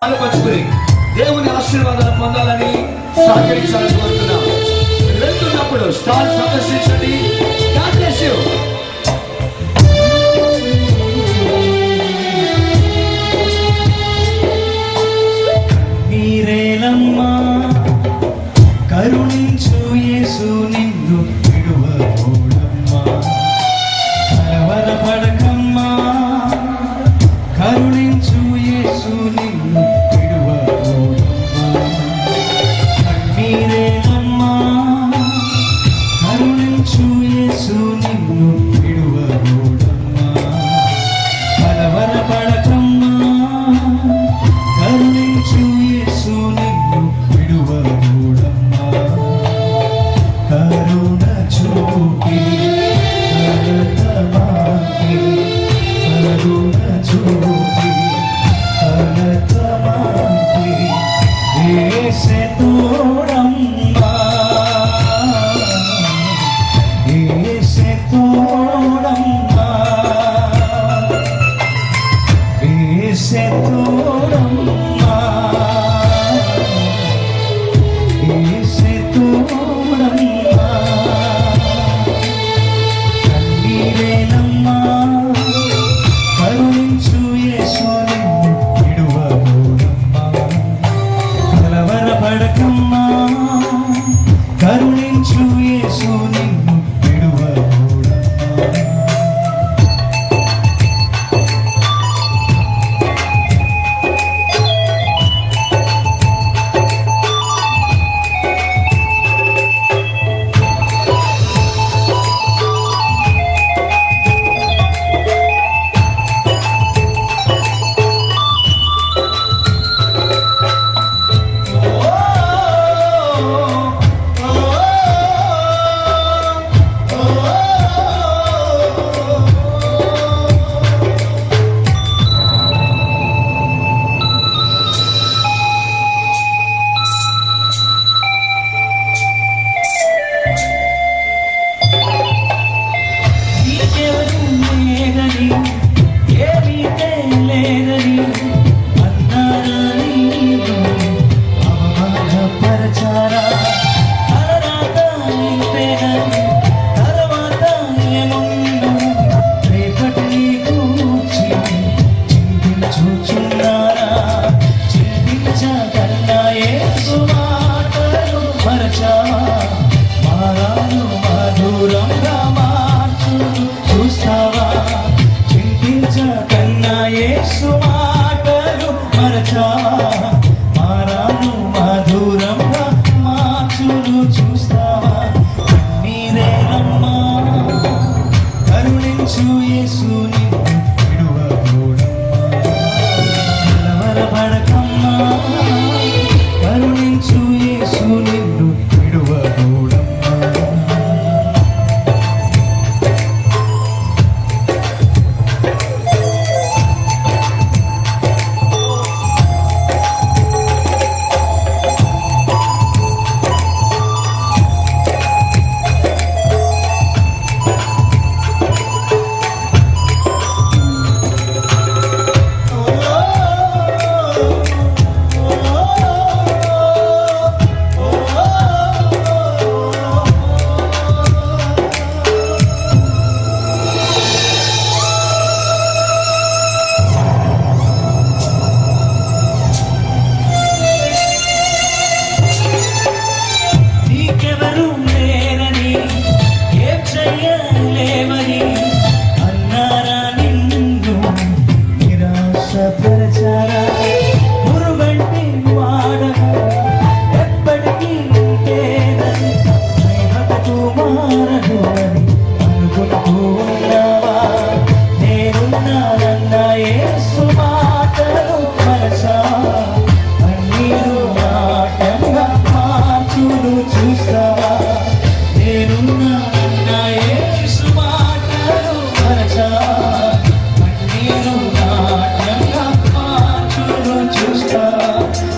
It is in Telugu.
పాలుపంచుకుని దేవుని ఆశీర్వాదాలు పొందాలని సహకరించాలని కోరుతున్నాం మీరు వెళ్తున్నప్పుడు స్టాల్ సందర్శించండి God bless you. మీరేనమ్మా కరుణించు యేసు నిన్ను విడువకూడమ్మా కలవరపడకమ్మా కరుణించు యేసు నిన్ను విడువకూడమ్మా కన్నీరేనమ్మా కరుణించు యేసు నిన్ను విడువకూడమ్మా కలవరపడకమ్మా కరుణించు యేసు నిన్ను విడువకూడమ్మా కరుణ చూపి కలతమాకి కరుణ చూపి కలతమాకి యేసే తోడమ్మా యేసే తోడమ్మా యేసే తోడమ్మా యేసే తోడమ్మా కన్నీరేనమ్మా కరుణించు యేసు నిన్ను విడువకూడమ్మా కలవరపడకమ్మా కరుణించు యేసు నిన్ను విడువకూడమ్మా నీకెవరు లేదని ఏమీ లేదని అన్నారా నీవు అవమానపరచారా తలరాత ఇంతేనని తర్వాత ఏముండు రేపటి నీ కూర్చి చింతించుచున్నారా చింతించగలనా యేసు మాటలు మరచావా మారాను మధురంగా మార్చును చూస్తావా చింతించకన్నా యేసు మాటలు మరచావా మారాను మధురంగా మార్చును చూస్తావా నీరేనమ్మా కరుణించు యేసు నిన్ను విడువకూడమ్మా కలవరపడకమ్మా కరుణించు యేసు నిన్ను విడువకూడమ్మా నీకెవరు లేరని ఏం చెయ్యలేవని అన్నారా నిన్ను నిరాశపరచారా మురుగంటి వాడగా ఎప్పటికీ ఉంటేనని ప్రేమకు మారదు అని అనుకుంటూ ఉన్నావా నేనున్నానన్న యేసు మాటలు మరచావా కన్నీరు నాట్యంగా మార్చును చూస్తావా నేనున్నానన్న యేసు మాటలు మరచావా కన్నీరు నాట్యంగా మార్చును చూస్తావా